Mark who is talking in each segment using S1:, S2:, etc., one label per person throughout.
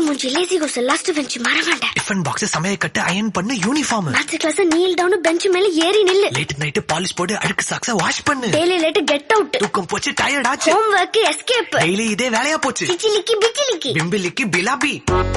S1: மூஞ்சி lazy goes last bench மறவாண்ட
S2: tiffin box சமையல் கட்டு அயன் பண்ணு uniform
S1: maths class kneel down bench மேல ஏறி நில்லு
S2: லேட் நைட் பாலிஷ் போட்டு அழுக்கு சாக்ஸ வாஷ் பண்ணு
S1: டெய்லி லேட் கெட் அவுட்
S2: தூக்கம் போச்சு டயர்ட் ஆச்சு
S1: ஹோம் ஒர்க் எஸ்கேப்
S2: டெய்லி இதே வேலையா போச்சு
S1: சிச்சிலிக்கி பிச்சிலிக்கி
S2: பிம்பிலிக்கு பிலாபி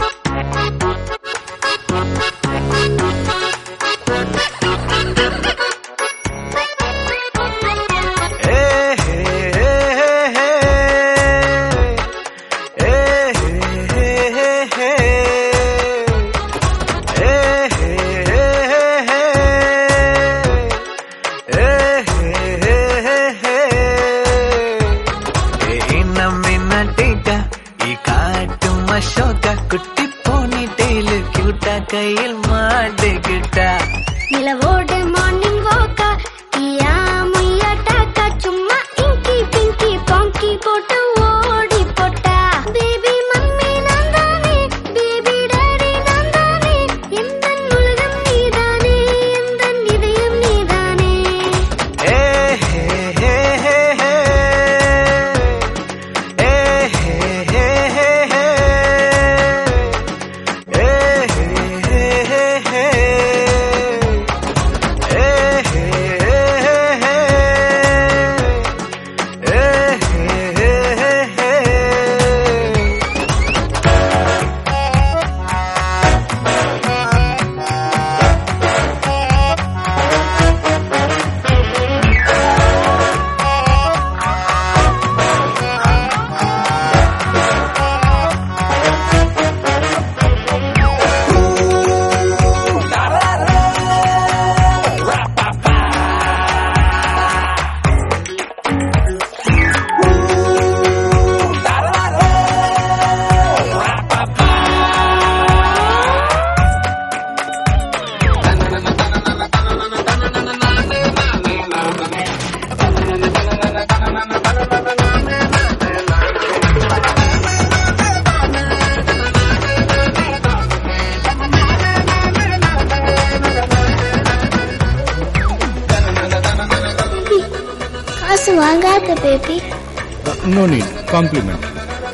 S2: குட்டி போனி டெய்லு கியூட்டா கையில் மாட்டுக்கிட்டா
S1: நிலவோடு மார்னிங் வாக்கா ஈயா முய்யா டாக்கா சும்மா இங்கி பிங்கி பாங்கி போட்டு ஓடி போட்டா பேபி மம்மி நான் தானே பேபி டாடி நான் தானே எந்த உலகம் நீதானே எந்த இதயம் நீதானே காசு வாங்காத பேபி
S3: நோ நீட் காம்ப்ளிமெண்ட்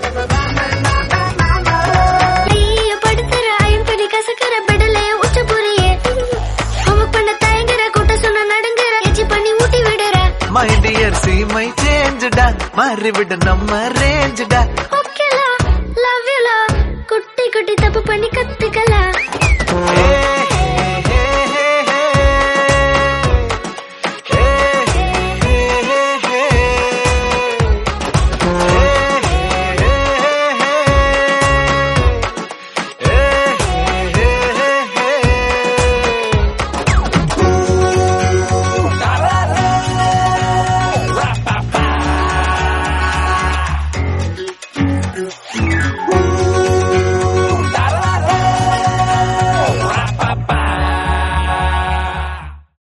S1: நீய படுத்துற ஐம்படி கசக்கற பெடலே உச்ச புரியே அவ பண்ண தயங்குற கூட்ட சொன்ன நடுங்குற எச்சி பண்ணி ஊட்டி விடுற
S2: மை டியர் சி மை சேஞ்சுடா மாறிவிடு நம்ம ரேஞ்சுடா
S1: ஓகேலா லவ் யூலா குட்டி குட்டி தப்பு பண்ணி கத்துக்கலாம்
S2: ஏ